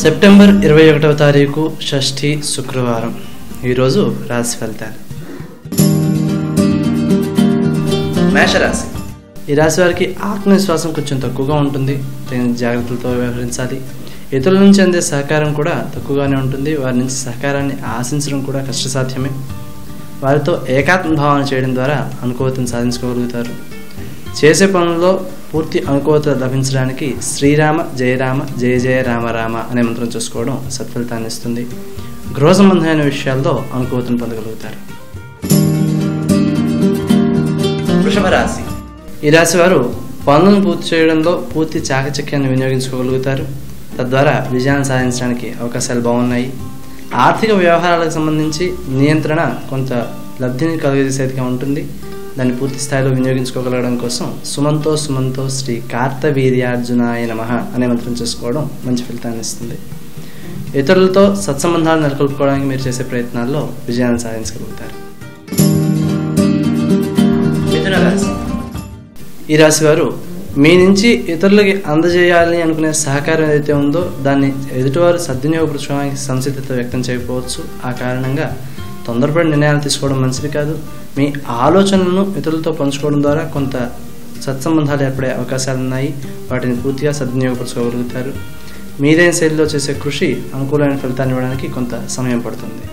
September ఇరవై ఒకటవ తారీఖు షష్ఠి శుక్రవారం ఈరోజు రాశి ఫలితాలు మేషరాశి ఈ రాశి వారికి ఆత్మవిశ్వాసం కొంచెం తక్కువగా ఉంటుంది తగిన జాగ్రత్తలతో వ్యవహరించాలి ఇతరుల నుంచి అందే సహకారం కూడా తక్కువగానే ఉంటుంది వారి నుంచి సహకారాన్ని ఆశించడం కూడా కష్టసాధ్యమే వారితో ఏకాత్మ భావన చేయడం ద్వారా అనుకూలతను సాధించుకోగలుగుతారు చేసే పనుల్లో పూర్తి అనుకూలత లభించడానికి శ్రీరామ జయరామ జయ జయ రామ రామ అనే మంత్రం చూసుకోవడం సత్ఫలితాన్ని ఇస్తుంది గృహ సంబంధమైన విషయాల్లో అనుకూలతను పొందగలుగుతారు వృషభ రాశి ఈ రాశి వారు పనులను పూర్తి చేయడంలో పూర్తి చాకచక్యాన్ని వినియోగించుకోగలుగుతారు తద్వారా విజయాన్ని సాధించడానికి అవకాశాలు బాగున్నాయి ఆర్థిక వ్యవహారాలకు సంబంధించి నియంత్రణ కొంత లబ్ధిని కలుగజేసేదిగా ఉంటుంది దాన్ని పూర్తి స్థాయిలో వినియోగించుకోగలగడం కోసం సుమంతో సుమంతో శ్రీ కార్తవీర్యార్జునాయ నమ అనే మంత్రం చేసుకోవడం మంచి ఫలితాన్ని ఇస్తుంది ఇతరులతో సత్సంబంధాలు నెలకొల్పుకోవడానికి మీరు చేసే ప్రయత్నాల్లో విజయాన్ని సాధించగలుగుతారు మిథున రాశి ఈ రాశి వారు మీ నుంచి ఇతరులకి అందజేయాలని అనుకునే సహకారం ఏదైతే ఉందో దాన్ని ఎదుటివారు సద్వినియోగపరచడానికి సంసిద్ధత వ్యక్తం చేయకపోవచ్చు ఆ కారణంగా తొందరపడి నిర్ణయాలు తీసుకోవడం మంచిది కాదు మీ ఆలోచనలను ఇతరులతో పంచుకోవడం ద్వారా కొంత సత్సంబంధాలు ఏర్పడే అవకాశాలు ఉన్నాయి వాటిని పూర్తిగా సద్వినియోగపరచుకోగలుగుతారు మీదైన శైలిలో చేసే కృషి అనుకూలమైన ఫలితాన్ని ఇవ్వడానికి కొంత సమయం పడుతుంది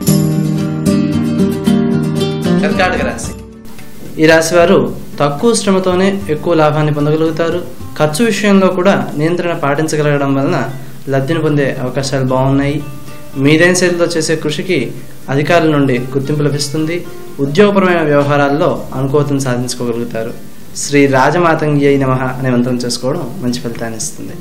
కర్కాటక రాశి ఈ రాశి వారు తక్కువ శ్రమతోనే ఎక్కువ లాభాన్ని పొందగలుగుతారు ఖర్చు విషయంలో కూడా నియంత్రణ పాటించగలగడం వలన లబ్ధిని పొందే అవకాశాలు బాగున్నాయి మీదైన శైలిలో చేసే కృషికి అధికారుల నుండి గుర్తింపు లభిస్తుంది ఉద్యోగపరమైన వ్యవహారాల్లో అనుకూలతను సాధించుకోగలుగుతారు శ్రీ రాజమాతంగి అయి నమ అనే మంత్రం చేసుకోవడం మంచి ఫలితాన్ని ఇస్తుంది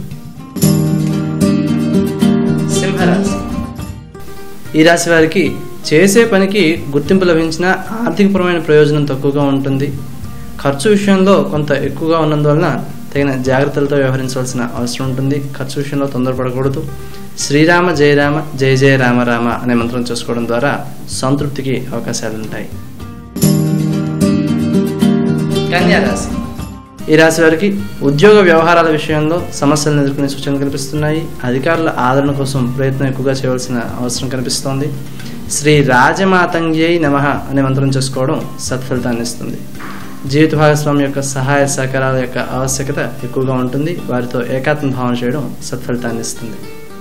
సింహరాశి ఈ రాశి వారికి చేసే పనికి గుర్తింపు లభించిన ఆర్థికపరమైన ప్రయోజనం తక్కువగా ఉంటుంది ఖర్చు విషయంలో కొంత ఎక్కువగా ఉన్నందువలన తగిన జాగ్రత్తలతో వ్యవహరించవలసిన అవసరం ఉంటుంది ఖర్చు విషయంలో తొందరపడకూడదు శ్రీరామ జయరామ జయ జయ రామ రామ అనే మంత్రం చేసుకోవడం ద్వారా సంతృప్తికి అవకాశాలు ఉంటాయి కన్యారాశి ఈ రాశి వారికి ఉద్యోగ వ్యవహారాల విషయంలో సమస్యలను ఎదుర్కొనే సూచనలు కనిపిస్తున్నాయి అధికారుల ఆదరణ కోసం ప్రయత్నం ఎక్కువగా చేయవలసిన అవసరం కనిపిస్తోంది శ్రీ రాజమాతంగ్యై నమ అనే మంత్రం చేసుకోవడం సత్ఫలితాన్ని ఇస్తుంది జీవిత భాగస్వామి యొక్క సహాయ సహకారాల యొక్క ఆవశ్యకత ఎక్కువగా ఉంటుంది వారితో ఏకాత్మ భావన చేయడం సత్ఫలితాన్ని ఇస్తుంది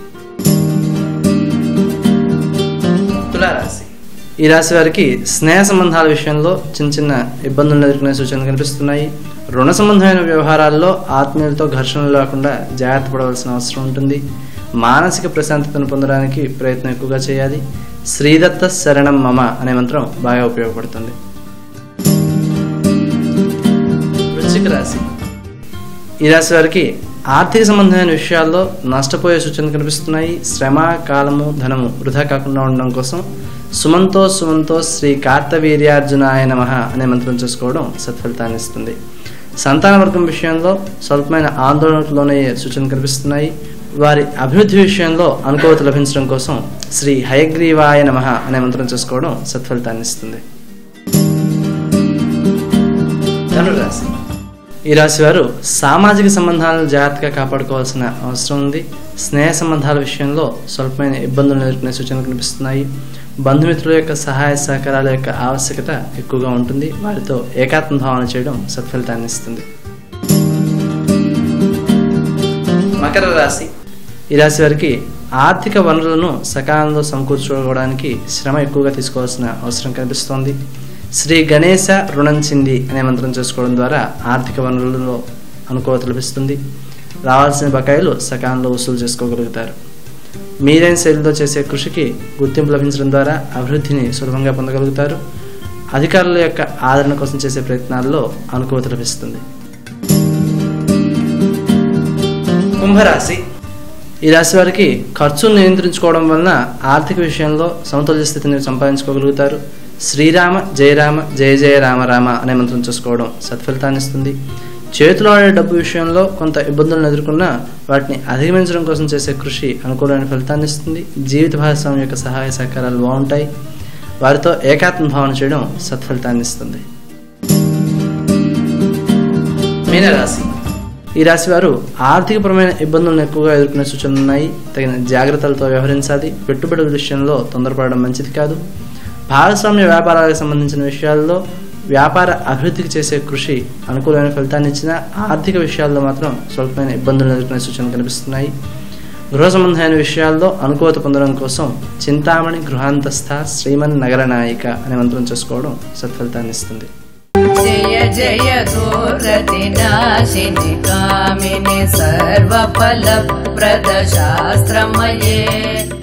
తులారాశి ఈ రాశి వారికి స్నేహ సంబంధాల విషయంలో చిన్న చిన్న ఇబ్బందులను ఎదుర్కొనే సూచనలు కనిపిస్తున్నాయి రుణ సంబంధమైన వ్యవహారాల్లో ఆత్మీయులతో ఘర్షణలు లేకుండా జాగ్రత్త పడవలసిన అవసరం ఉంటుంది మానసిక ప్రశాంతతను పొందడానికి ప్రయత్నం ఎక్కువగా చేయాలి శ్రీదత్త శరణం మమ అనే మంత్రం బాగా ఉపయోగపడుతుంది వృశ్చిక రాశి ఈ రాశి వారికి ఆర్థిక సంబంధమైన విషయాల్లో నష్టపోయే సూచనలు కనిపిస్తున్నాయి శ్రమ కాలము ధనము వృధా కాకుండా ఉండడం కోసం సుమంతో సుమంతో శ్రీ కార్తవీర్యార్జునాయ నమ అనే మంత్రం చేసుకోవడం సత్ఫలితాన్ని ఇస్తుంది సంతాన వర్గం విషయంలో స్వల్పమైన ఆందోళనకు లోనయ్యే సూచనలు కనిపిస్తున్నాయి వారి అభివృద్ధి విషయంలో అనుకూలత లభించడం కోసం శ్రీ హయగ్రీవాయ నమ అనే మంత్రం చేసుకోవడం సత్ఫలితాన్ని ఇస్తుంది ధనురాశి ఈ రాశి వారు సామాజిక సంబంధాలను జాగ్రత్తగా కాపాడుకోవాల్సిన అవసరం ఉంది స్నేహ సంబంధాల విషయంలో స్వల్పమైన ఇబ్బందులను ఎదుర్కొనే సూచనలు కనిపిస్తున్నాయి బంధుమిత్రుల యొక్క సహాయ సహకారాల యొక్క ఆవశ్యకత ఎక్కువగా ఉంటుంది వారితో ఏకాత్మ భావన చేయడం సత్ఫలితాన్ని ఇస్తుంది మకర రాశి ఈ రాశి వారికి ఆర్థిక వనరులను సకాలంలో సమకూర్చుకోవడానికి శ్రమ ఎక్కువగా తీసుకోవాల్సిన అవసరం కనిపిస్తోంది శ్రీ గణేశ రుణంచింది అనే మంత్రం చేసుకోవడం ద్వారా ఆర్థిక వనరులలో అనుకూలత లభిస్తుంది రావాల్సిన బకాయిలు సకాలంలో వసూలు చేసుకోగలుగుతారు మీరైన శైలితో చేసే కృషికి గుర్తింపు లభించడం ద్వారా అభివృద్ధిని సులభంగా పొందగలుగుతారు అధికారుల యొక్క ఆదరణ కోసం చేసే ప్రయత్నాల్లో అనుకూలత లభిస్తుంది కుంభరాశి ఈ రాశి వారికి ఖర్చును నియంత్రించుకోవడం వలన ఆర్థిక విషయంలో సమతుల్య స్థితిని సంపాదించుకోగలుగుతారు శ్రీరామ జయరామ జయ జయ రామ రామ అనే మంత్రం చూసుకోవడం సత్ఫలితాన్ని ఇస్తుంది చేతిలో ఆడే డబ్బు విషయంలో కొంత ఇబ్బందులను ఎదుర్కొన్నా వాటిని అధిగమించడం కోసం చేసే కృషి అనుకూలమైన ఫలితాన్ని ఇస్తుంది జీవిత భాగస్వామి యొక్క సహాయ సహకారాలు బాగుంటాయి వారితో ఏకాత్మ భావన చేయడం సత్ఫలితాన్ని ఇస్తుంది మీనరాశి ఈ రాశి వారు ఆర్థికపరమైన ఇబ్బందులను ఎక్కువగా ఎదుర్కొనే సూచనలు ఉన్నాయి తగిన జాగ్రత్తలతో వ్యవహరించాలి పెట్టుబడుల విషయంలో తొందరపడడం మంచిది కాదు భాగస్వామ్య వ్యాపారాలకు సంబంధించిన విషయాల్లో వ్యాపార అభివృద్ధికి చేసే కృషి అనుకూలమైన ఫలితాన్ని ఇచ్చిన ఆర్థిక విషయాల్లో మాత్రం స్వల్పమైన ఇబ్బందులు ఎదుర్కొనే సూచనలు కనిపిస్తున్నాయి గృహ సంబంధమైన విషయాల్లో అనుకూలత పొందడం కోసం చింతామణి గృహాంతస్థ శ్రీమన్ నగర నాయిక అనే మంత్రం చేసుకోవడం సత్ఫలితాన్ని ఇస్తుంది జయ జయ దూరతి నాశిని కామిని సర్వఫల ప్రద శాస్త్రమయే